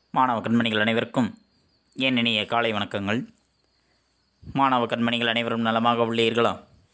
மாணவ கண்மணிகள் அனைவருக்கும் என் இனிய காலை வணக்கங்கள் மாணவ கண்மணிகள் அனைவரும் நலமாக உள்ளீர்களா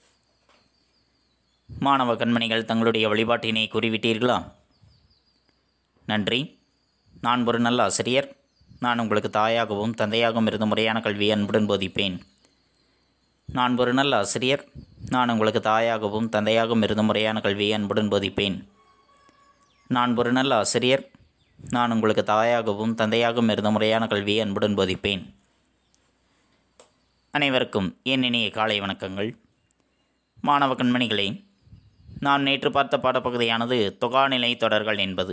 மாணவ கண்மணிகள் தங்களுடைய வழிபாட்டினை கூறிவிட்டீர்களா நன்றி நான் ஒரு நல்ல ஆசிரியர் நான் உங்களுக்கு தாயாகவும் தந்தையாகவும் இருந்து முறையான கல்வியை அன்புடன் போதிப்பேன் நான் ஒரு நல்ல ஆசிரியர் நான் உங்களுக்கு தாயாகவும் தந்தையாகவும் இருந்து முறையான கல்வியை அன்புடன் போதிப்பேன் நான் ஒரு நல்ல ஆசிரியர் நான் உங்களுக்கு தாயாகவும் தந்தையாகவும் இருந்த முறையான கல்வியை அன்புடன் போதிப்பேன் அனைவருக்கும் என் இனிய காலை வணக்கங்கள் மாணவ கண்மணிகளே நாம் நேற்று பார்த்த பாடப்பகுதியானது தொகாநிலை தொடர்கள் என்பது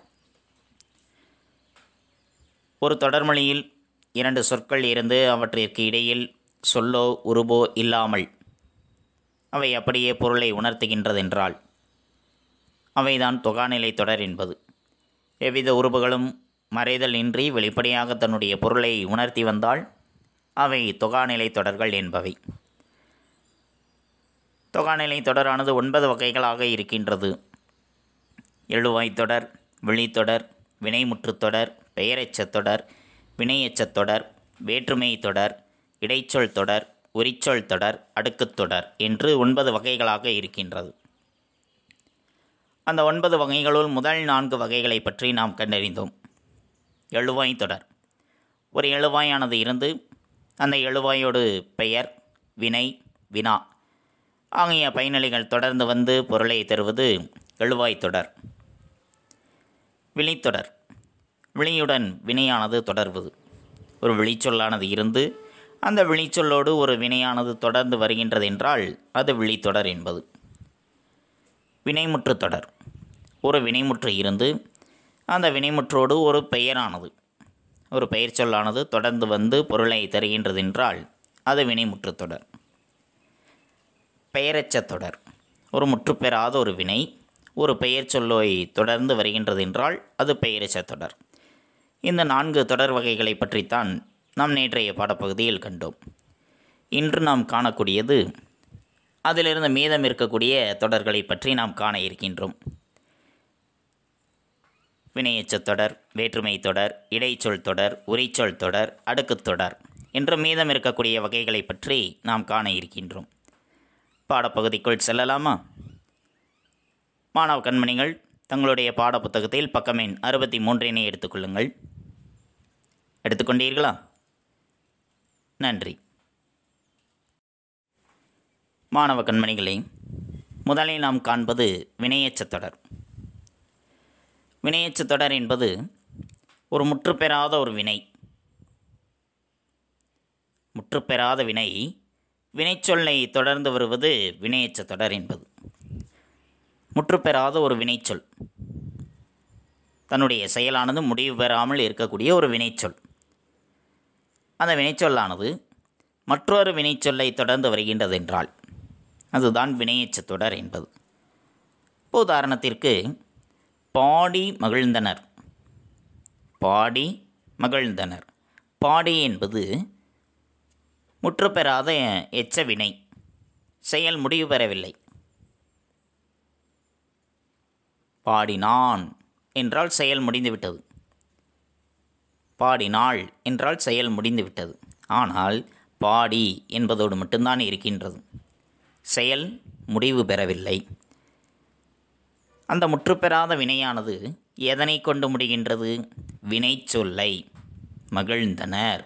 ஒரு தொடர்மொழியில் இரண்டு சொற்கள் இருந்து அவற்றிற்கு இடையில் சொல்லோ உருபோ இல்லாமல் அவை அப்படியே பொருளை உணர்த்துகின்றதென்றால் அவைதான் தொகாநிலை தொடர் என்பது எவ்வித உறுப்புகளும் மறைதல் இன்றி வெளிப்படையாக தன்னுடைய பொருளை உணர்த்தி வந்தால் அவை தொகாநிலை தொடர்கள் என்பவை தொகாநிலை தொடரானது ஒன்பது வகைகளாக இருக்கின்றது எழுவாய்த் தொடர் விழித்தொடர் வினைமுற்றுத் தொடர் பெயரெச்சத் தொடர் வினையெச்சத் தொடர் வேற்றுமை தொடர் இடைச்சொல் தொடர் உரிச்சொல் தொடர் அடுக்குத் தொடர் என்று ஒன்பது வகைகளாக இருக்கின்றது அந்த ஒன்பது வகைகளுள் முதல் நான்கு வகைகளை பற்றி நாம் கண்டறிந்தோம் எழுவாய் தொடர் ஒரு எழுவாயானது இருந்து அந்த எழுவாயோடு பெயர் வினை வினா ஆகிய பயனிலைகள் தொடர்ந்து வந்து பொருளை தருவது எழுவாய் தொடர் விழித்தொடர் விழியுடன் வினையானது தொடர்வது ஒரு விழிச்சொல்லானது இருந்து அந்த விழிச்சொல்லோடு ஒரு வினையானது தொடர்ந்து வருகின்றது என்றால் அது விழித்தொடர் என்பது வினைமுற்று தொடர் ஒரு வினைமுற்று இருந்து அந்த வினைமுற்றோடு ஒரு பெயரானது ஒரு பெயர் சொல்லானது தொடர்ந்து வந்து பொருளை தருகின்றது என்றால் அது வினைமுற்று தொடர் பெயரெச்சத் தொடர் ஒரு முற்று பெறாத ஒரு வினை ஒரு பெயர் சொல்லை தொடர்ந்து வருகின்றது என்றால் அது பெயரெச்சத் தொடர் இந்த நான்கு தொடர் வகைகளை பற்றித்தான் நாம் நேற்றைய பாடப்பகுதியில் கண்டோம் இன்று நாம் காணக்கூடியது அதிலிருந்து மீதம் இருக்கக்கூடிய தொடர்களை பற்றி நாம் காண இருக்கின்றோம் வினையெச்சத் தொடர் வேற்றுமை தொடர் இடைச்சொல் தொடர் உரிச்சொல் தொடர் அடுக்குத் தொடர் என்று மீதம் இருக்கக்கூடிய வகைகளை பற்றி நாம் காண இருக்கின்றோம் பாடப்பகுதிக்குள் செல்லலாமா மாணவ கண்மணிகள் தங்களுடைய பாடப்புத்தகத்தில் பக்கம் எண் அறுபத்தி மூன்றினை எடுத்துக்கொள்ளுங்கள் எடுத்துக்கொண்டீர்களா நன்றி மாணவ கண்மணிகளே முதலில் நாம் காண்பது வினையெச்சத் தொடர் வினையெச்சத் தொடர் என்பது ஒரு முற்றுப்பெறாத ஒரு வினை முற்றுப்பெறாத வினை வினைச்சொல்லை தொடர்ந்து வருவது வினையெச்சத் தொடர் என்பது முற்றுப்பெறாத ஒரு வினைச்சொல் தன்னுடைய செயலானது முடிவு பெறாமல் இருக்கக்கூடிய ஒரு வினைச்சொல் அந்த வினைச்சொல்லானது மற்றொரு வினைச்சொல்லை தொடர்ந்து வருகின்றது என்றால் அதுதான் வினையெச்சத் தொடர் என்பது இப்போ உதாரணத்திற்கு பாடி மகிழ்ந்தனர் பாடி மகிழ்ந்தனர் பாடி என்பது முற்றுப்பெறாத எச்ச வினை செயல் முடிவு பெறவில்லை பாடினான் என்றால் செயல் முடிந்துவிட்டது பாடினாள் என்றால் செயல் முடிந்துவிட்டது ஆனால் பாடி என்பதோடு மட்டும்தான் இருக்கின்றது செயல் முடிவு பெறவில்லை அந்த முற்றுப்பெறாத வினையானது எதனை கொண்டு முடிகின்றது வினை சொல்லை மகிழ்ந்தனர்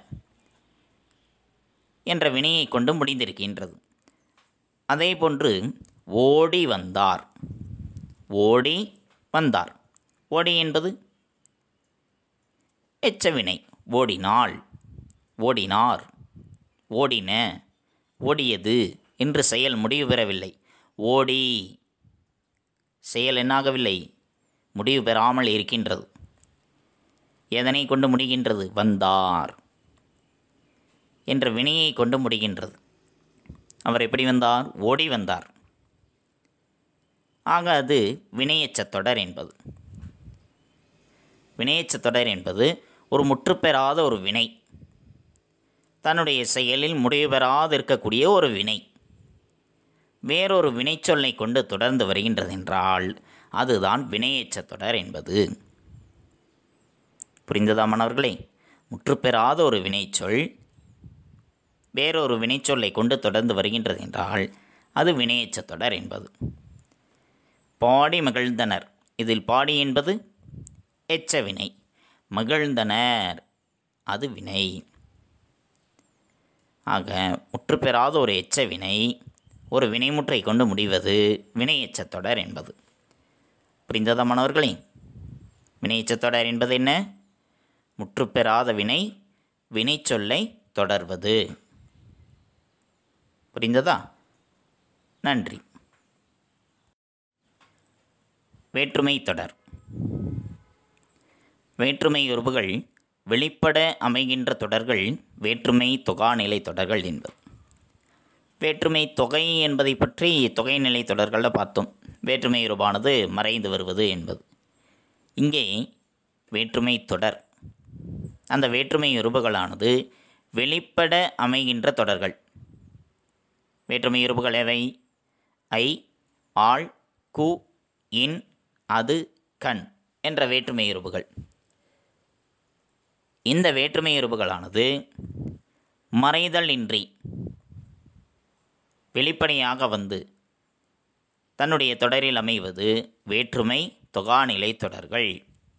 என்ற வினையை கொண்டு முடிந்திருக்கின்றது அதே போன்று ஓடி வந்தார் ஓடி வந்தார் ஓடி என்பது எச்சவினை ஓடினாள் ஓடினார் ஓடின ஓடியது என்று செயல் முடிவு பெறவில்லை ஓடி செயல் என்னாகவில்லை முடிவு பெறாமல் இருக்கின்றது எதனை கொண்டு முடிகின்றது வந்தார் என்ற வினையை கொண்டு முடிகின்றது அவர் எப்படி வந்தார் ஓடி வந்தார் ஆக அது வினையெச்சத் தொடர் என்பது வினையெச்சத் தொடர் என்பது ஒரு முற்றுப்பெறாத ஒரு வினை தன்னுடைய செயலில் முடிவு பெறாது இருக்கக்கூடிய ஒரு வினை வேறொரு வினைச்சொல்லை கொண்டு தொடர்ந்து வருகின்றது என்றால் அதுதான் வினையெச்சத் தொடர் என்பது புரிந்ததா மாணவர்களே முற்றுப்பெறாத ஒரு வினைச்சொல் வேறொரு வினைச்சொல்லை கொண்டு தொடர்ந்து வருகின்றது என்றால் அது வினையெச்ச தொடர் என்பது பாடி மகிழ்ந்தனர் இதில் பாடி என்பது எச்ச வினை மகிழ்ந்தனர் அது வினை ஆக முற்றுப்பெறாத ஒரு எச்ச வினை ஒரு வினைமுற்றை கொண்டு முடிவது வினையெச்ச தொடர் என்பது புரிந்ததா மாணவர்களே வினையெச்ச தொடர் என்பது என்ன முற்றுப்பெறாத வினை வினைச்சொல்லை தொடர்வது புரிந்ததா நன்றி வேற்றுமை தொடர் வேற்றுமை உறுப்புகள் வெளிப்பட அமைகின்ற தொடர்கள் வேற்றுமை தொகாநிலை தொடர்கள் என்பது வேற்றுமை தொகை என்பதை பற்றி தொகைநிலை தொடர்களில் பார்த்தோம் வேற்றுமை உருவானது மறைந்து வருவது என்பது இங்கே வேற்றுமை தொடர் அந்த வேற்றுமை உறுப்புகளானது வெளிப்பட அமைகின்ற தொடர்கள் வேற்றுமை உறுப்புகள் எவை ஐ ஆள் கு இன் அது கண் என்ற வேற்றுமை உறுப்புகள் இந்த வேற்றுமை உறுப்புகளானது மறைதல் இன்றி வெளிப்படையாக வந்து தன்னுடைய தொடரில் அமைவது வேற்றுமை தொகாநிலை தொடர்கள்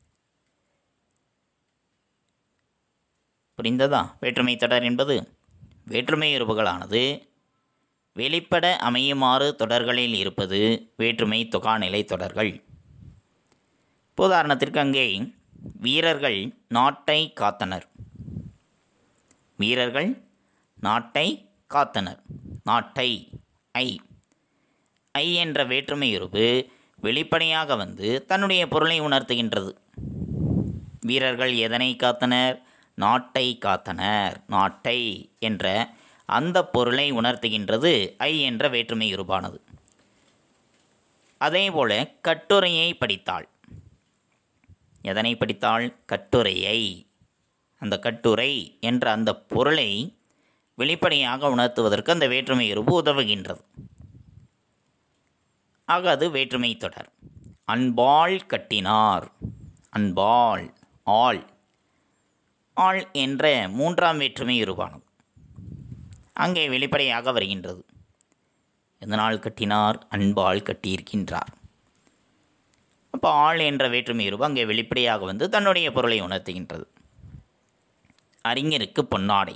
புரிந்ததா வேற்றுமை தொடர் என்பது வேற்றுமை உறுப்புகளானது வெளிப்பட அமையுமாறு தொடர்களில் இருப்பது வேற்றுமை தொகாநிலை தொடர்கள் இப்போ உதாரணத்திற்கு அங்கே வீரர்கள் நாட்டை காத்தனர் வீரர்கள் நாட்டை காத்தனர் நாட்டை ஐ ஐ என்ற வேற்றுமை உருவு வெளிப்படையாக வந்து தன்னுடைய பொருளை உணர்த்துகின்றது வீரர்கள் எதனை காத்தனர் நாட்டை காத்தனர் நாட்டை என்ற அந்த பொருளை உணர்த்துகின்றது ஐ என்ற வேற்றுமை உருவானது அதேபோல கட்டுரையை படித்தாள் எதனை படித்தாள் கட்டுரையை அந்த கட்டுரை என்ற அந்த பொருளை வெளிப்படையாக உணர்த்துவதற்கு அந்த வேற்றுமை உருவு உதவுகின்றது ஆக அது வேற்றுமை தொடர் அன்பால் கட்டினார் அன்பால் ஆள் ஆள் என்ற மூன்றாம் வேற்றுமை உருவானது அங்கே வெளிப்படையாக வருகின்றது எதனால் கட்டினார் அன்பால் கட்டியிருக்கின்றார் அப்போ ஆள் என்ற வேற்றுமை உருவு அங்கே வெளிப்படையாக வந்து தன்னுடைய பொருளை உணர்த்துகின்றது அறிஞருக்கு பொன்னாடை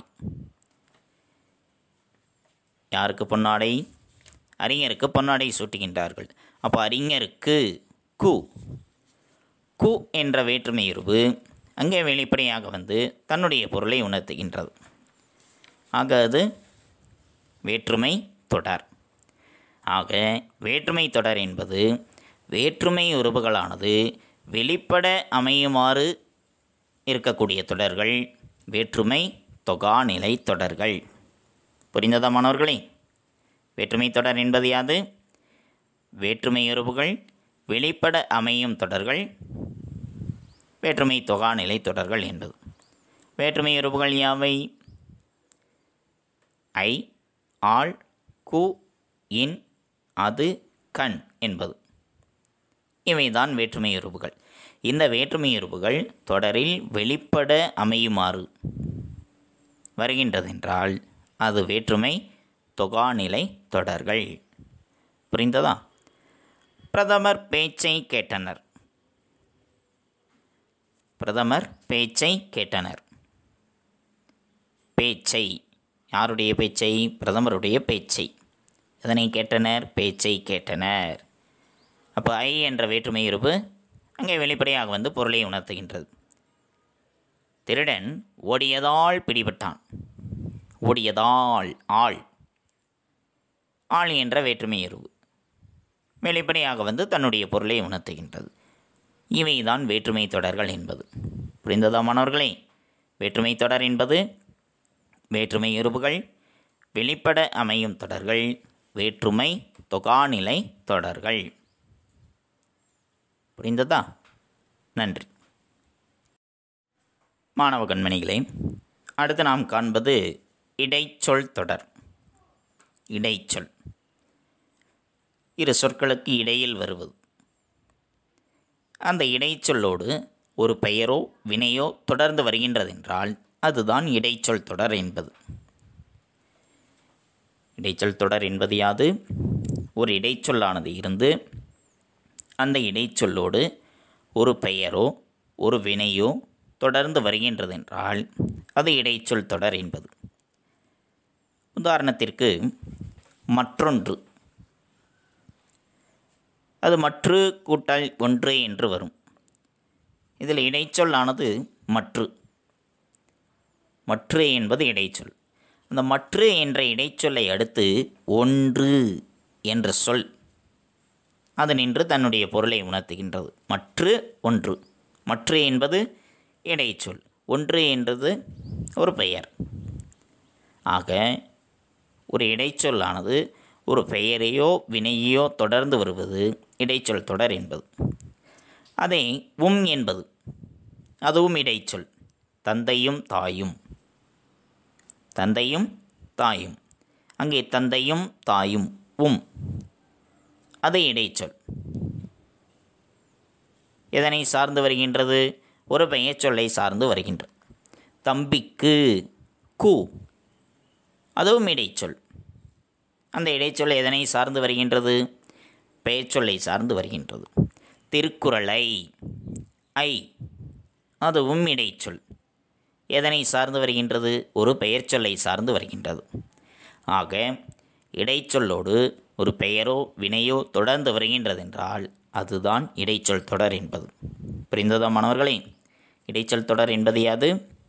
யாருக்கு பொன்னாடை அறிஞருக்கு பொன்னாடை சூட்டுகின்றார்கள் அப்போ அறிஞருக்கு கு கு என்ற வேற்றுமை உருவு அங்கே வெளிப்படையாக வந்து தன்னுடைய பொருளை உணர்த்துகின்றது ஆக அது வேற்றுமை தொடர் ஆக வேற்றுமை தொடர் என்பது வேற்றுமை உறுப்புகளானது வெளிப்பட அமையுமாறு இருக்கக்கூடிய தொடர்கள் வேற்றுமை தொகாநிலை தொடர்கள் புரிந்ததா மாணவர்களே வேற்றுமை தொடர் என்பது யாது வேற்றுமை உறுப்புகள் வெளிப்பட அமையும் தொடர்கள் வேற்றுமை தொகாநிலை தொடர்கள் என்பது வேற்றுமை உறுப்புகள் யாவை ஐ ஆள் கு இன் அது கண் என்பது இவைதான் வேற்றுமை உறுப்புகள் இந்த வேற்றுமை உறுப்புகள் தொடரில் வெளிப்பட அமையுமாறு வருகின்றதென்றால் அது வேற்றுமை தொகாநிலை தொடர்கள் புரிந்ததா பிரதமர் பேச்சை கேட்டனர் பிரதமர் பேச்சை கேட்டனர் பேச்சை யாருடைய பேச்சை பிரதமருடைய பேச்சை எதனை கேட்டனர் பேச்சை கேட்டனர் அப்போ ஐ என்ற வேற்றுமை இருப்பு அங்கே வெளிப்படையாக வந்து பொருளை உணர்த்துகின்றது திருடன் ஓடியதால் பிடிபட்டான் ஓடியதால் ஆள் ஆள் என்ற வேற்றுமை எருவு வெளிப்படையாக வந்து தன்னுடைய பொருளை உணர்த்துகின்றது இவைதான் வேற்றுமை தொடர்கள் என்பது புரிந்ததா மாணவர்களே வேற்றுமை தொடர் என்பது வேற்றுமை எருவுகள் வெளிப்பட அமையும் தொடர்கள் வேற்றுமை தொகாநிலை தொடர்கள் புரிந்ததா நன்றி மாணவ கண்மணிகளே அடுத்து நாம் காண்பது இடைச்சொல் தொடர் இடைச்சொல் இரு சொற்களுக்கு இடையில் வருவது அந்த இடைச்சொல்லோடு ஒரு பெயரோ வினையோ தொடர்ந்து வருகின்றதென்றால் அதுதான் இடைச்சொல் தொடர் என்பது இடைச்சொல் தொடர் என்பது யாது ஒரு இடைச்சொல்லானது இருந்து அந்த இடைச்சொல்லோடு ஒரு பெயரோ ஒரு வினையோ தொடர்ந்து வருகின்றதென்றால் அது இடைச்சொல் தொடர் என்பது உதாரணத்திற்கு மற்றொன்று அது மற்று கூட்டல் ஒன்று என்று வரும் இதில் இடைச்சொல்லானது மற்று மற்று என்பது இடைச்சொல் அந்த மற்று என்ற இடைச்சொல்லை அடுத்து ஒன்று என்ற சொல் அது நின்று தன்னுடைய பொருளை உணர்த்துகின்றது மற்று ஒன்று மற்று என்பது இடைச்சொல் ஒன்று என்றது ஒரு பெயர் ஆக ஒரு இடைச்சொல்லானது ஒரு பெயரையோ வினையோ தொடர்ந்து வருவது இடைச்சொல் தொடர் என்பது அதே உம் என்பது அதுவும் இடைச்சொல் தந்தையும் தாயும் தந்தையும் தாயும் அங்கே தந்தையும் தாயும் உம் அது இடைச்சொல் எதனை சார்ந்து வருகின்றது ஒரு பெயர் சொல்லை சார்ந்து வருகின்றது தம்பிக்கு கு அதுவும் இடைச்சொல் அந்த இடைச்சொல் எதனை சார்ந்து வருகின்றது பெயர்ச்சொல்லை சார்ந்து வருகின்றது திருக்குறளை ஐ அதுவும் இடைச்சொல் எதனை சார்ந்து வருகின்றது ஒரு பெயர்ச்சொல்லை சார்ந்து வருகின்றது ஆக இடைச்சொல்லோடு ஒரு பெயரோ வினையோ தொடர்ந்து வருகின்றதென்றால் அதுதான் இடைச்சொல் தொடர் என்பது புரிந்ததா மாணவர்களே இடைச்சொல் தொடர் என்பது யாது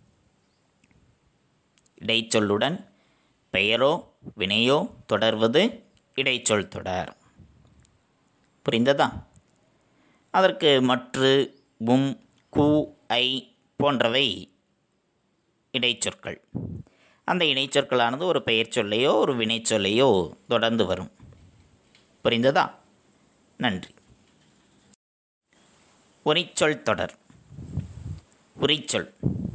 இடைச்சொல்லுடன் பெயரோ வினையோ தொடர்வது இடைச்சொல் தொடர் புரிந்ததா அதற்கு மற்று உம் கு ஐ போன்றவை இடைச்சொற்கள் அந்த இடைச்சொற்களானது ஒரு பெயர் சொல்லையோ ஒரு வினைச்சொல்லையோ தொடர்ந்து வரும் புரிந்ததா நன்றி உரிச்சொல் தொடர் உரிச்சொல்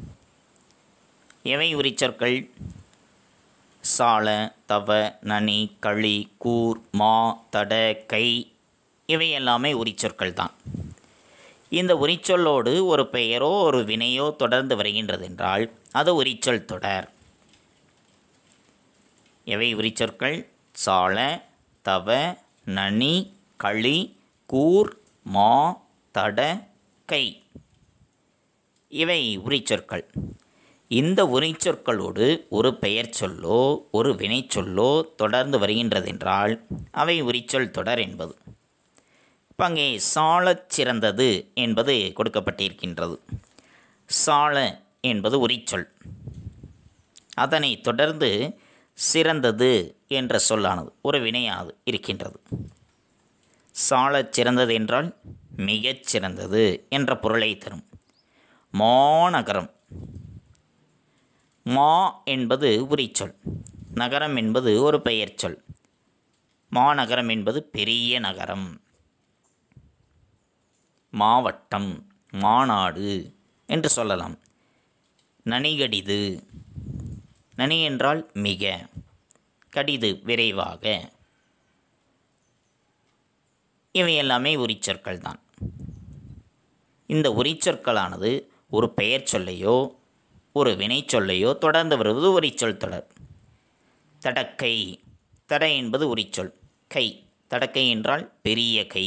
எவை உரிச்சொற்கள் சால தவ நனி களி கூர் மா தட கை இவை எல்லாமே உரிச்சொற்கள் தான் இந்த உரிச்சொல்லோடு ஒரு பெயரோ ஒரு வினையோ தொடர்ந்து வருகின்றதென்றால் அது உரிச்சொல் தொடர் எவை உரிச்சொற்கள் சால தவ நனி களி கூர் மா தட கை இவை உரிச்சொற்கள் இந்த உரிச்சொற்களோடு ஒரு பெயர் சொல்லோ ஒரு வினைச்சொல்லோ தொடர்ந்து வருகின்றதென்றால் அவை உரிச்சொல் தொடர் என்பது இப்போ அங்கே சாலச் சிறந்தது என்பது கொடுக்கப்பட்டிருக்கின்றது சால என்பது உரிச்சொல் அதனை தொடர்ந்து சிறந்தது என்ற சொல்லானது ஒரு வினையாது இருக்கின்றது சாலச் சிறந்தது என்றால் மிகச் சிறந்தது என்ற பொருளை தரும் மாநகரம் மா என்பது உரிச்சொல் நகரம் என்பது ஒரு பெயர் சொல் மாநகரம் என்பது பெரிய நகரம் மாவட்டம் மாநாடு என்று சொல்லலாம் நனிகடிது நனி என்றால் மிக கடிது விரைவாக இவை எல்லாமே உரிச்சொற்கள் தான் இந்த உரிச்சொற்களானது ஒரு பெயர் சொல்லையோ ஒரு வினைச்சொல்லையோ தொடர்ந்து வருவது உரிச்சொல் தொடர் தடக்கை தட என்பது உரிச்சொல் கை தடக்கை என்றால் பெரிய கை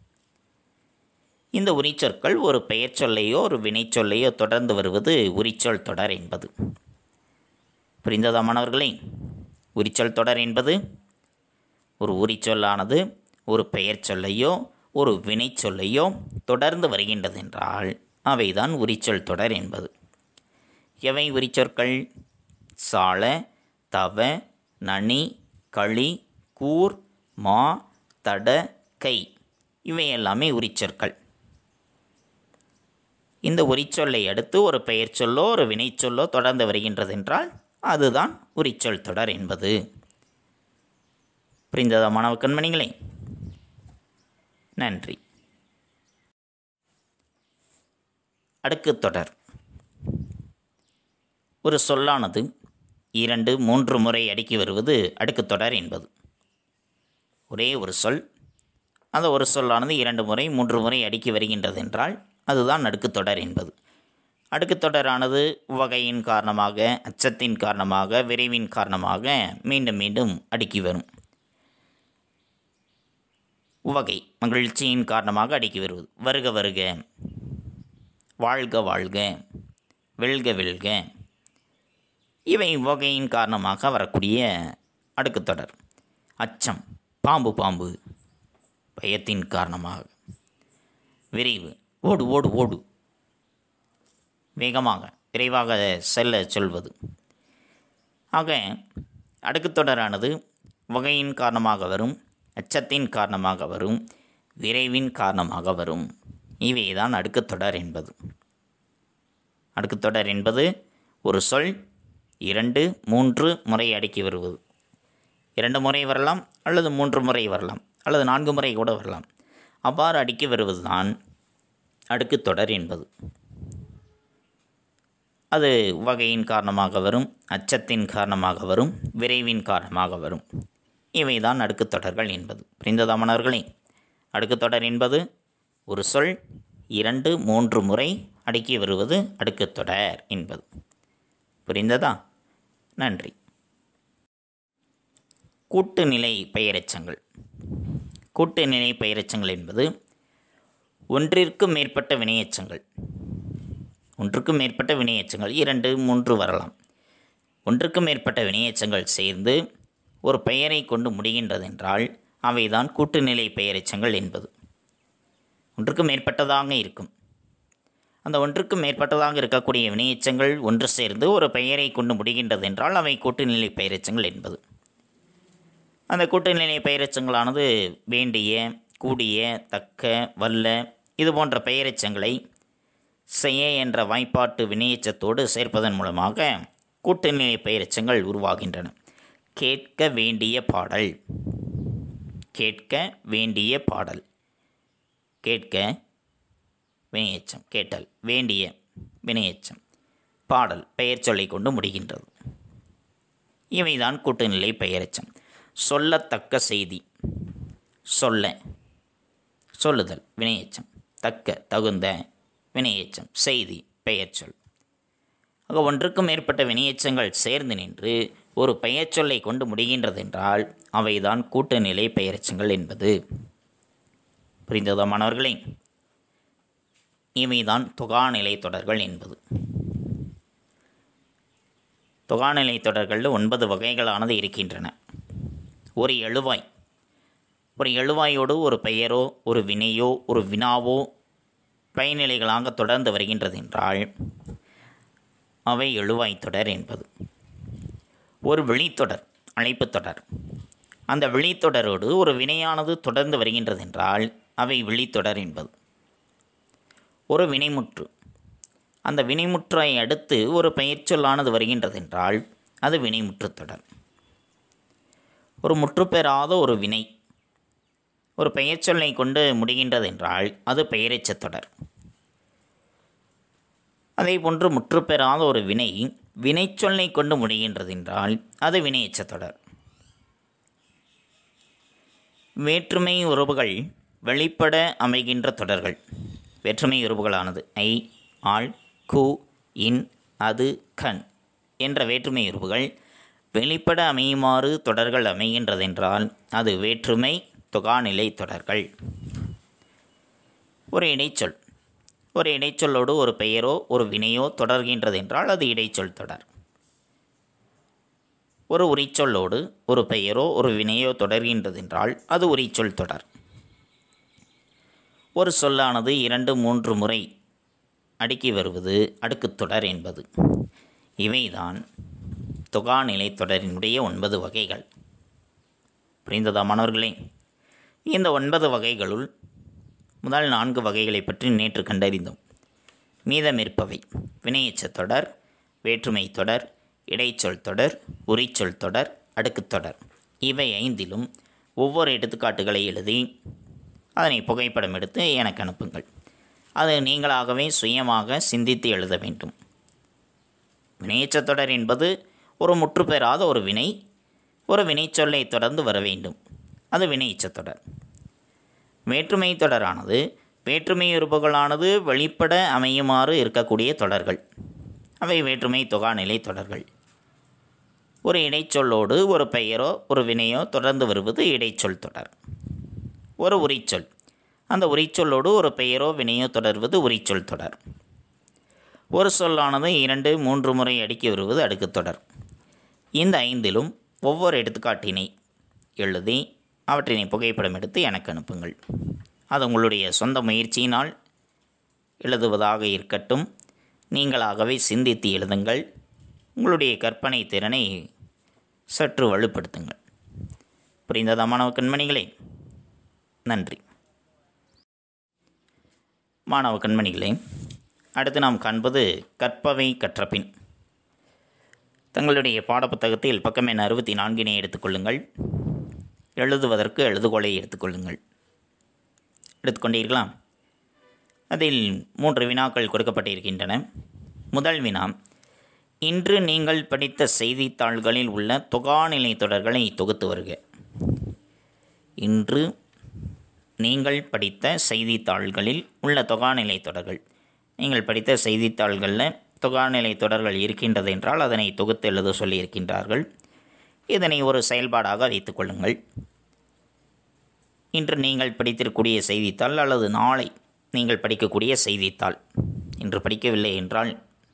இந்த உரிச்சொற்கள் ஒரு பெயர் சொல்லையோ ஒரு வினைச்சொல்லையோ தொடர்ந்து வருவது உரிச்சொல் தொடர் என்பது புரிந்ததா மாணவர்களே உரிச்சொல் தொடர் என்பது ஒரு உரிச்சொல்லானது ஒரு பெயர் சொல்லையோ ஒரு வினைச்சொல்லையோ தொடர்ந்து வருகின்றதென்றால் அவைதான் உரிச்சொல் தொடர் என்பது எவை உரிச்சொற்கள் சால தவ நனி களி கூர் மா தட கை இவை எல்லாமே உரிச்சொற்கள் இந்த உரிச்சொல்லை அடுத்து ஒரு பெயர் சொல்லோ ஒரு வினைச்சொல்லோ தொடர்ந்து வருகின்றதென்றால் அதுதான் உரிச்சொல் தொடர் என்பது புரிந்ததா மாணவ கண்மணிகளே நன்றி அடுக்கு தொடர் ஒரு சொல்லானது இரண்டு மூன்று முறை அடுக்கி வருவது அடுக்கு தொடர் என்பது ஒரே ஒரு சொல் அந்த ஒரு சொல்லானது இரண்டு முறை மூன்று முறை அடுக்கி வருகின்றது என்றால் அதுதான் அடுக்குத் தொடர் என்பது அடுக்குத் தொடரானது உவகையின் காரணமாக அச்சத்தின் காரணமாக விரைவின் காரணமாக மீண்டும் மீண்டும் அடுக்கி வரும் உவகை மகிழ்ச்சியின் காரணமாக அடுக்கி வருவது வருக வருக வாழ்க வாழ்க வெல்க வெல்க இவை உவகையின் காரணமாக வரக்கூடிய அடுக்குத் தொடர் அச்சம் பாம்பு பாம்பு பயத்தின் காரணமாக விரைவு ஓடு ஓடு ஓடு வேகமாக விரைவாக செல்ல சொல்வது ஆக அடுக்குத் தொடரானது வகையின் காரணமாக வரும் அச்சத்தின் காரணமாக வரும் விரைவின் காரணமாக வரும் இவைதான் அடுக்குத் தொடர் என்பது அடுக்குத் தொடர் என்பது ஒரு சொல் இரண்டு மூன்று முறை அடுக்கி வருவது இரண்டு முறை வரலாம் அல்லது மூன்று முறை வரலாம் அல்லது நான்கு முறை கூட வரலாம் அவ்வாறு அடுக்கி வருவதுதான் அடுக்குத் தொடர் என்பது அது வகையின் காரணமாக வரும் அச்சத்தின் காரணமாக வரும் விரைவின் காரணமாக வரும் இவைதான் அடுக்குத் தொடர்கள் என்பது புரிந்ததா மாணவர்களே அடுக்குத் தொடர் என்பது ஒரு சொல் இரண்டு மூன்று முறை அடுக்கி வருவது அடுக்குத் தொடர் என்பது புரிந்ததா நன்றி கூட்டுநிலை பெயரெச்சங்கள் கூட்டுநிலை பெயரெச்சங்கள் என்பது ஒன்றிற்கும் மேற்பட்ட வினையெச்சங்கள் ஒன்றுக்கும் மேற்பட்ட வினையெச்சங்கள் இரண்டு மூன்று வரலாம் ஒன்றுக்கும் மேற்பட்ட வினையெச்சங்கள் சேர்ந்து ஒரு பெயரை கொண்டு முடிகின்றதென்றால் அவைதான் கூட்டுநிலை பெயரெச்சங்கள் என்பது ஒன்றுக்கும் மேற்பட்டதாக இருக்கும் அந்த ஒன்றுக்கும் மேற்பட்டதாக இருக்கக்கூடிய வினையெச்சங்கள் ஒன்று சேர்ந்து ஒரு பெயரை கொண்டு முடிகின்றதென்றால் அவை கூட்டுநிலை பெயரெச்சங்கள் என்பது அந்த கூட்டுநிலை பெயரெச்சங்களானது வேண்டிய கூடிய தக்க வல்ல இது போன்ற பெயரெச்சங்களை செய்ய என்ற வாய்ப்பாட்டு வினையெச்சத்தோடு சேர்ப்பதன் மூலமாக கூட்டுநிலை பெயரெச்சங்கள் உருவாகின்றன கேட்க வேண்டிய பாடல் கேட்க வேண்டிய பாடல் கேட்க வினையெச்சம் கேட்டல் வேண்டிய வினையெச்சம் பாடல் பெயர் சொல்லை கொண்டு முடிகின்றது இவைதான் கூட்டுநிலை பெயரெச்சம் சொல்லத்தக்க செய்தி சொல்ல சொல்லுதல் வினையெச்சம் தக்க தகுந்த வினையெச்சம் செய்தி பெயர் சொல் ஆக ஒன்றுக்கும் மேற்பட்ட வினையெச்சங்கள் சேர்ந்து நின்று ஒரு பெயர்ச்சொல்லை கொண்டு முடிகின்றதென்றால் அவைதான் கூட்டுநிலை பெயரெச்சங்கள் என்பது புரிந்ததா மாணவர்களே இவைதான் தொகாநிலை தொடர்கள் என்பது தொகாநிலை தொடர்களில் ஒன்பது வகைகளானது இருக்கின்றன ஒரு எழுவாய் ஒரு எழுவாயோடு ஒரு பெயரோ ஒரு வினையோ ஒரு வினாவோ பயனிலைகளாக தொடர்ந்து வருகின்றது என்றால் அவை எழுவாய் தொடர் என்பது ஒரு விழித்தொடர் அழைப்புத் தொடர் அந்த விழித்தொடரோடு ஒரு வினையானது தொடர்ந்து வருகின்றது என்றால் அவை விழித்தொடர் என்பது ஒரு வினைமுற்று அந்த வினைமுற்றை அடுத்து ஒரு பெயர்ச்சொல்லானது வருகின்றது என்றால் அது வினைமுற்றுத் தொடர் ஒரு முற்றுப்பெறாத ஒரு வினை ஒரு பெயர்ச்சொல்லை கொண்டு முடிகின்றது என்றால் அது பெயரெச்சத் தொடர் அதே போன்று முற்றுப்பெறாத ஒரு வினை வினைச்சொல்லை கொண்டு முடிகின்றது என்றால் அது வினையெச்சத் தொடர் வேற்றுமை உறவுகள் வெளிப்பட அமைகின்ற தொடர்கள் வேற்றுமை உறவுகளானது ஐ ஆள் கு இன் அது கண் என்ற வேற்றுமை உறவுகள் வெளிப்பட அமையுமாறு தொடர்கள் அமைகின்றதென்றால் அது வேற்றுமை தொகாநிலை தொடர்கள் ஒரு இடைச்சொல் ஒரு இடைச்சொல்லோடு ஒரு பெயரோ ஒரு வினையோ தொடர்கின்றதென்றால் அது இடைச்சொல் தொடர் ஒரு உரிச்சொல்லோடு ஒரு பெயரோ ஒரு வினையோ தொடர்கின்றதென்றால் அது உரிச்சொல் தொடர் ஒரு சொல்லானது இரண்டு மூன்று முறை அடுக்கி வருவது அடுக்குத் தொடர் என்பது இவைதான் தொகாநிலை தொடரினுடைய ஒன்பது வகைகள் புரிந்ததா மாணவர்களே இந்த ஒன்பது வகைகளுள் முதல் நான்கு வகைகளை பற்றி நேற்று கண்டறிந்தோம் மீதமிருப்பவை வினையெச்சத் தொடர் வேற்றுமை தொடர் இடைச்சொல் தொடர் உரிச்சொல் தொடர் அடுக்குத் தொடர் இவை ஐந்திலும் ஒவ்வொரு எடுத்துக்காட்டுகளை எழுதி அதனை புகைப்படம் எடுத்து எனக்கு அனுப்புங்கள் அது நீங்களாகவே சுயமாக சிந்தித்து எழுத வேண்டும் வினையெச்சத் தொடர் என்பது ஒரு முற்றுப்பெறாத ஒரு வினை ஒரு வினைச்சொல்லை தொடர்ந்து வர வேண்டும் அது வினையெச்சத் தொடர் வேற்றுமை தொடரானது வேற்றுமை உறுப்புகளானது வெளிப்பட அமையுமாறு இருக்கக்கூடிய தொடர்கள் அவை வேற்றுமை தொகாநிலை தொடர்கள் ஒரு இடைச்சொல்லோடு ஒரு பெயரோ ஒரு வினையோ தொடர்ந்து வருவது இடைச்சொல் தொடர் ஒரு உரிச்சொல் அந்த உரிச்சொல்லோடு ஒரு பெயரோ வினையோ தொடர்வது உரிச்சொல் தொடர் ஒரு சொல்லானது இரண்டு மூன்று முறை அடுக்கி வருவது அடுக்குத் தொடர் இந்த ஐந்திலும் ஒவ்வொரு எடுத்துக்காட்டினை எழுதி அவற்றினை புகைப்படம் எடுத்து எனக்கு அனுப்புங்கள் அது உங்களுடைய சொந்த முயற்சியினால் எழுதுவதாக இருக்கட்டும் நீங்களாகவே சிந்தித்து எழுதுங்கள் உங்களுடைய கற்பனை திறனை சற்று வலுப்படுத்துங்கள் புரிந்ததா மாணவ கண்மணிகளே நன்றி மாணவ கண்மணிகளே அடுத்து நாம் காண்பது கற்பவை கற்றபின் தங்களுடைய பாடப்புத்தகத்தில் பக்கம் எண் அறுபத்தி நான்கினை எடுத்துக்கொள்ளுங்கள் எழுதுவதற்கு எழுதுகோலை எடுத்துக்கொள்ளுங்கள் எடுத்துக்கொண்டீர்களா அதில் மூன்று வினாக்கள் கொடுக்கப்பட்டிருக்கின்றன முதல் வினா இன்று நீங்கள் படித்த செய்தித்தாள்களில் உள்ள தொகாநிலை தொடர்களை தொகுத்து வருக இன்று நீங்கள் படித்த செய்தித்தாள்களில் உள்ள தொகாநிலை தொடர்கள் நீங்கள் படித்த செய்தித்தாள்களில் தொகாநிலை தொடர்கள் இருக்கின்றது என்றால் அதனை தொகுத்து எழுத சொல்லியிருக்கின்றார்கள் இதனை ஒரு செயல்பாடாக வைத்துக்கொள்ளுங்கள் இன்று நீங்கள் படித்திருக்கக்கூடிய செய்தித்தாள் அல்லது நாளை நீங்கள் படிக்கக்கூடிய செய்தித்தாள் இன்று படிக்கவில்லை என்றால்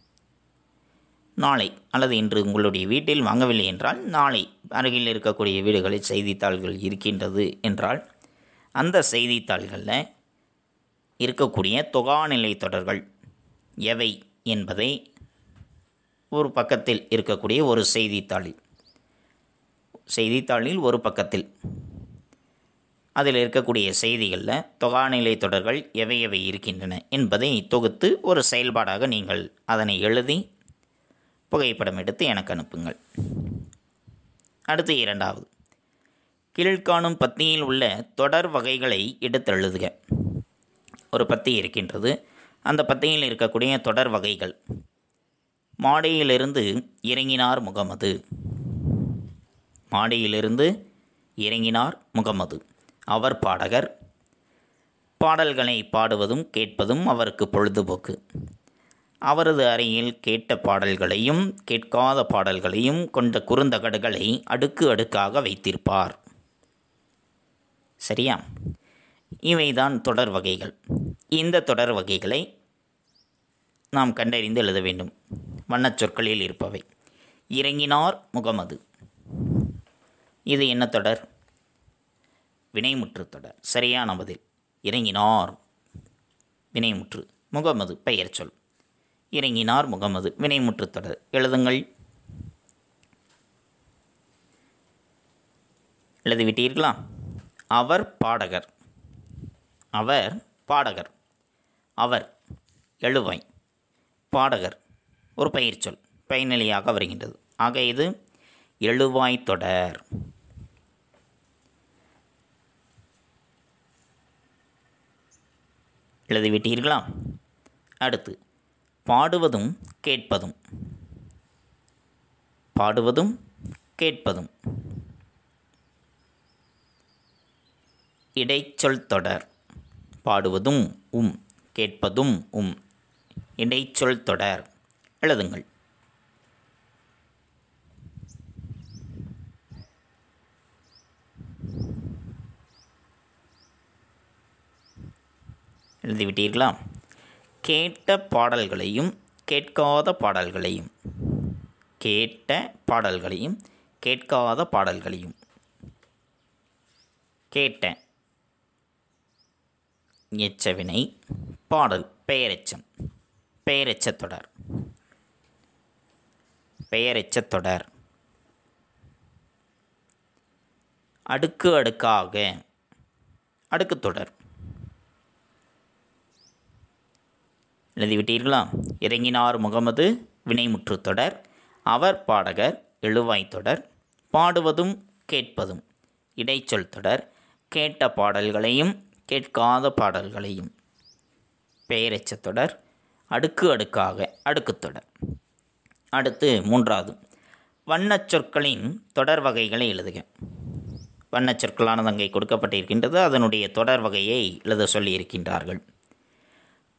நாளை அல்லது இன்று உங்களுடைய வீட்டில் வாங்கவில்லை என்றால் நாளை அருகில் இருக்கக்கூடிய வீடுகளில் செய்தித்தாள்கள் இருக்கின்றது என்றால் அந்த செய்தித்தாள்களில் இருக்கக்கூடிய தொகாநிலை தொடர்கள் எவை என்பதை ஒரு பக்கத்தில் இருக்கக்கூடிய ஒரு செய்தித்தாளில் செய்தித்தாளில் ஒரு பக்கத்தில் அதில் இருக்கக்கூடிய செய்திகளில் தொகாநிலை தொடர்கள் எவை எவை இருக்கின்றன என்பதை தொகுத்து ஒரு செயல்பாடாக நீங்கள் அதனை எழுதி புகைப்படம் எடுத்து எனக்கு அனுப்புங்கள் அடுத்து இரண்டாவது கீழ்காணும் பத்தியில் உள்ள தொடர் வகைகளை எடுத்து எழுதுக ஒரு பத்தி இருக்கின்றது அந்த பத்தியில் இருக்கக்கூடிய தொடர் வகைகள் மாடியிலிருந்து இறங்கினார் முகமது மாடியிலிருந்து இறங்கினார் முகமது அவர் பாடகர் பாடல்களை பாடுவதும் கேட்பதும் அவருக்கு பொழுதுபோக்கு அவரது அறையில் கேட்ட பாடல்களையும் கேட்காத பாடல்களையும் கொண்ட குறுந்தகடுகளை அடுக்கு அடுக்காக வைத்திருப்பார் சரியா இவைதான் தொடர் வகைகள் இந்த தொடர் வகைகளை நாம் கண்டறிந்து எழுத வேண்டும் வண்ணச் சொற்களில் இருப்பவை இறங்கினார் முகமது இது என்ன தொடர் வினைமுற்று தொடர் சரியான பதில் இறங்கினார் வினைமுற்று முகமது பெயர் சொல் இறங்கினார் முகமது வினைமுற்று தொடர் எழுதுங்கள் எழுதிவிட்டீர்களா அவர் பாடகர் அவர் பாடகர் அவர் எழுவாய் பாடகர் ஒரு பெயர் சொல் பயனிலையாக வருகின்றது ஆக இது எழுவாய் தொடர் எழுதிவிட்டீர்களா அடுத்து பாடுவதும் கேட்பதும் பாடுவதும் கேட்பதும் இடைச்சொல் தொடர் பாடுவதும் உம் கேட்பதும் உம் இடைச்சொல் தொடர் எழுதுங்கள் எழுதிவிட்டீர்களா கேட்ட பாடல்களையும் கேட்காத பாடல்களையும் கேட்ட பாடல்களையும் கேட்காத பாடல்களையும் கேட்ட எச்சவினை பாடல் பெயரெச்சம் பெயரெச்சத் தொடர் பெயரெச்சத் தொடர் அடுக்கு அடுக்காக அடுக்குத் தொடர் எழுதிவிட்டீர்களா இறங்கினார் முகமது வினைமுற்று தொடர் அவர் பாடகர் எழுவாய் தொடர் பாடுவதும் கேட்பதும் இடைச்சொல் தொடர் கேட்ட பாடல்களையும் கேட்காத பாடல்களையும் பெயரெச்சத் தொடர் அடுக்கு அடுக்காக அடுக்குத் தொடர் அடுத்து மூன்றாவது வண்ணச் சொற்களின் தொடர் வகைகளை எழுதுக வண்ணச் சொற்களானது அங்கே கொடுக்கப்பட்டிருக்கின்றது அதனுடைய தொடர் வகையை எழுத சொல்லியிருக்கின்றார்கள்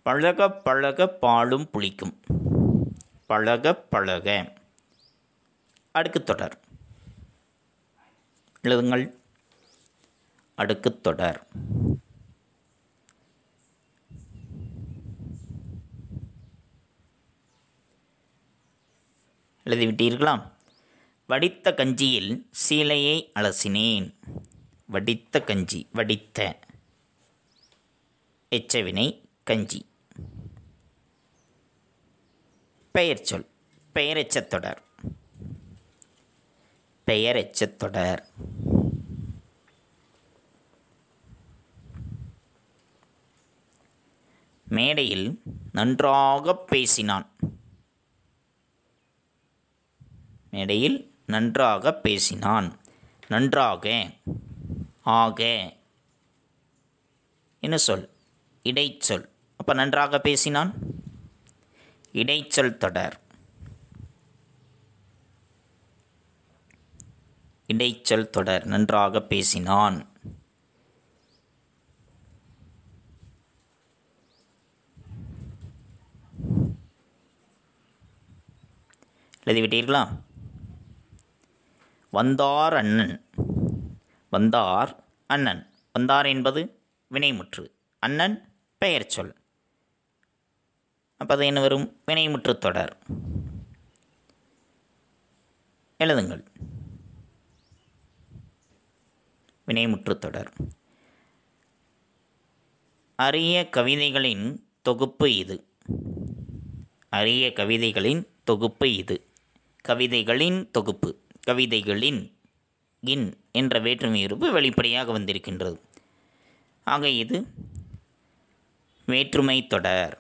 பழக பழக பாலும் புளிக்கும் பழக பழக அடுக்குத் தொடர் எழுதுங்கள் அடுக்குத் தொடர் எழுதிவிட்டீர்களா வடித்த கஞ்சியில் சீலையை அலசினேன் வடித்த கஞ்சி வடித்த எச்சவினை கஞ்சி பெயர் சொல் பெயரெச்சத் தொடர் பெயரெச்சத் தொடர் மேடையில் நன்றாக பேசினான் மேடையில் நன்றாக பேசினான் நன்றாக ஆக என்ன சொல் இடைச்சொல் அப்போ நன்றாக பேசினான் இடைச்சொல் தொடர் இடைச்சொல் தொடர் நன்றாக பேசினான் எழுதிவிட்டீர்களா வந்தார் அண்ணன் வந்தார் அண்ணன் வந்தார் என்பது வினைமுற்று அண்ணன் பெயர் சொல் அப்போ அது என்ன வரும் வினைமுற்று தொடர் எழுதுங்கள் வினைமுற்று தொடர் அரிய கவிதைகளின் தொகுப்பு இது அரிய கவிதைகளின் தொகுப்பு இது கவிதைகளின் தொகுப்பு கவிதைகளின் இன் என்ற வேற்றுமை இருப்பு வெளிப்படையாக வந்திருக்கின்றது ஆக இது வேற்றுமை தொடர்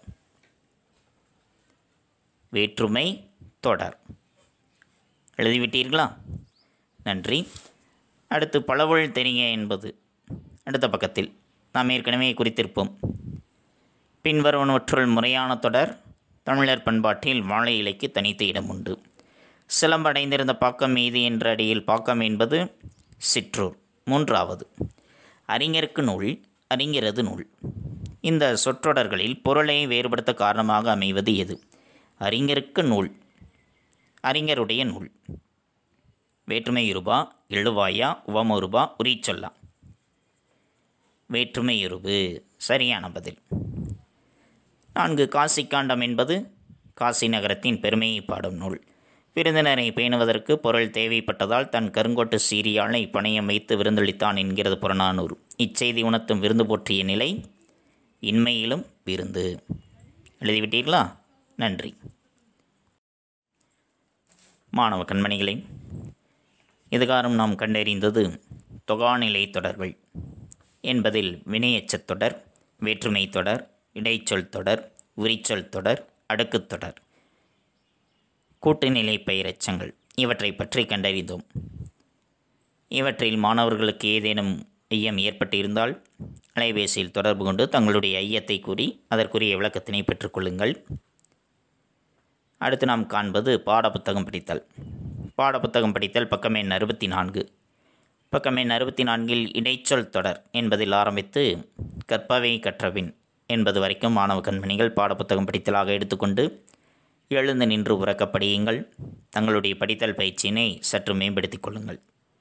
வேற்றுமை தொடர் எழுதிவிட்டீர்களா நன்றி அடுத்து பழவொழி தெரிய என்பது அடுத்த பக்கத்தில் நாம் ஏற்கனவே குறித்திருப்போம் பின்வருவனவற்றுள் முறையான தொடர் தமிழர் பண்பாட்டில் வாழை இலைக்கு தனித்த இடம் உண்டு சிலம்படைந்திருந்த பாக்கம் மீது என்ற அடியில் பாக்கம் என்பது சிற்றூர் மூன்றாவது அறிஞருக்கு நூல் அறிஞரது நூல் இந்த சொற்றொடர்களில் பொருளை வேறுபடுத்த காரணமாக அமைவது எது அறிஞருக்கு நூல் அறிஞருடைய நூல் வேற்றுமை இருபா எழுவாயா உவமொருபா உரிச்சொல்லா வேற்றுமை இருபு சரியான பதில் நான்கு காசிக்காண்டம் என்பது காசி நகரத்தின் பெருமையை பாடும் நூல் விருந்தினரை பேணுவதற்கு பொருள் தேவைப்பட்டதால் தன் கருங்கோட்டு சீரியாளை பணையம் வைத்து விருந்தளித்தான் என்கிறது புறநானூறு இச்செய்தி உணர்த்தும் விருந்து போற்றிய நிலை இன்மையிலும் விருந்து எழுதிவிட்டீர்களா நன்றி மாணவ கண்மணிகளே இதுகாரம் நாம் கண்டறிந்தது தொகாநிலை தொடர்கள் என்பதில் வினையெச்சத் தொடர் வேற்றுமை தொடர் இடைச்சொல் தொடர் உரிச்சொல் தொடர் அடுக்குத் தொடர் கூட்டுநிலை பெயரெச்சங்கள் இவற்றை பற்றி கண்டறிந்தோம் இவற்றில் மாணவர்களுக்கு ஏதேனும் ஐயம் ஏற்பட்டிருந்தால் அலைபேசியில் தொடர்பு கொண்டு தங்களுடைய ஐயத்தை கூறி அதற்குரிய விளக்கத்தினை பெற்றுக்கொள்ளுங்கள் அடுத்து நாம் காண்பது பாடப்புத்தகம் படித்தல் பாடப்புத்தகம் படித்தல் பக்கம் எண் அறுபத்தி நான்கு பக்கம் எண் அறுபத்தி நான்கில் இடைச்சொல் தொடர் என்பதில் ஆரம்பித்து கற்பவை கற்றபின் என்பது வரைக்கும் மாணவ கண்மணிகள் பாடப்புத்தகம் படித்தலாக எடுத்துக்கொண்டு எழுந்து நின்று உறக்க படியுங்கள் தங்களுடைய படித்தல் பயிற்சியினை சற்று மேம்படுத்திக் கொள்ளுங்கள்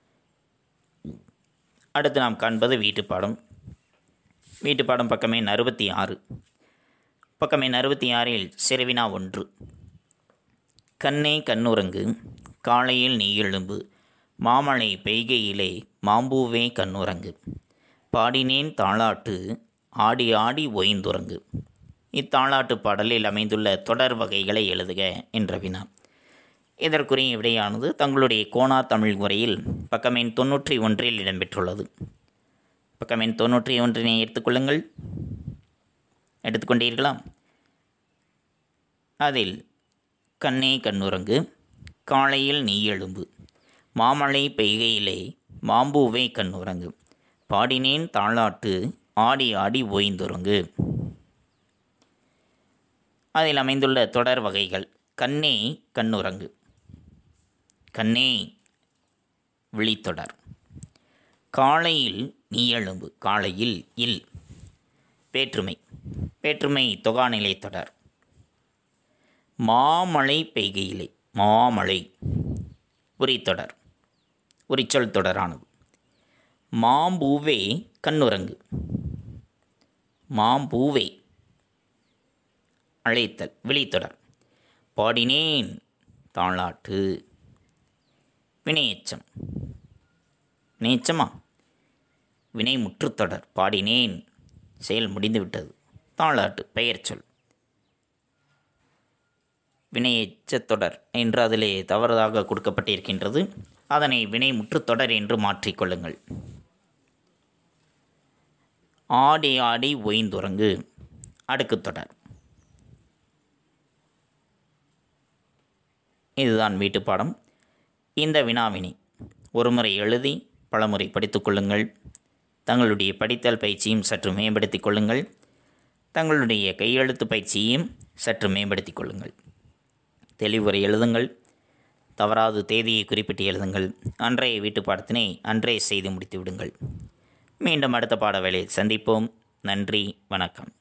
அடுத்து நாம் காண்பது வீட்டுப்பாடம் வீட்டுப்பாடம் பக்கம் எண் அறுபத்தி ஆறு பக்கம் எண் அறுபத்தி ஆறில் சிறுவினா ஒன்று கண்ணே கண்ணுறங்கு காலையில் நீ எழும்பு மாமழை பெய்கையிலே மாம்பூவே கண்ணுறங்கு பாடினேன் தாளாட்டு ஆடி ஆடி ஓய்ந்துறங்கு இத்தாளாட்டு பாடலில் அமைந்துள்ள தொடர் வகைகளை எழுதுக என்ற வினா இதற்குரிய விடையானது தங்களுடைய கோணா தமிழ் உரையில் பக்கமெண் தொன்னூற்றி ஒன்றில் இடம்பெற்றுள்ளது பக்கமெண் தொன்னூற்றி ஒன்றினை எடுத்துக்கொள்ளுங்கள் எடுத்துக்கொண்டீர்களா அதில் கண்ணே கண்ணுறங்கு காலையில் நீ எழும்பு மாமழை பெய்கையிலே மாம்பூவே கண்ணுறங்கு பாடினேன் தாளாட்டு ஆடி ஆடி ஓய்ந்துறங்கு அதில் அமைந்துள்ள தொடர் வகைகள் கண்ணே கண்ணுறங்கு கண்ணே விழித்தொடர் காலையில் நீ எழும்பு காலையில் இல் வேற்றுமை வேற்றுமை தொகாநிலை தொடர் மாமழை பெய்கையிலே மாமழை உரித்தொடர் உரிச்சொல் தொடரானது மாம்பூவே கண்ணுரங்கு மாம்பூவே அழைத்தல் விழித்தொடர் பாடினேன் தாளாட்டு வினையச்சம் வினையச்சமா வினை முற்றுத்தொடர் பாடினேன் செயல் முடிந்துவிட்டது தாளாட்டு பெயர் சொல் வினையச்சத்தொடர் என்று அதிலே தவறுதாக கொடுக்கப்பட்டிருக்கின்றது அதனை வினை முற்றுத்தொடர் என்று மாற்றிக்கொள்ளுங்கள் ஆடி ஆடி ஒய்ந்துறங்கு அடுக்குத் தொடர் இதுதான் வீட்டுப்பாடம் இந்த வினாவினை ஒருமுறை எழுதி பலமுறை படித்துக் கொள்ளுங்கள் தங்களுடைய படித்தல் பயிற்சியும் சற்று மேம்படுத்திக் கொள்ளுங்கள் தங்களுடைய கையெழுத்து பயிற்சியையும் சற்று மேம்படுத்திக் கொள்ளுங்கள் தெளிவுரை எழுதுங்கள் தவறாது தேதியை குறிப்பிட்டு எழுதுங்கள் அன்றைய வீட்டு பாடத்தினை அன்றே செய்து முடித்து விடுங்கள் மீண்டும் அடுத்த பாட வேளையில் சந்திப்போம் நன்றி வணக்கம்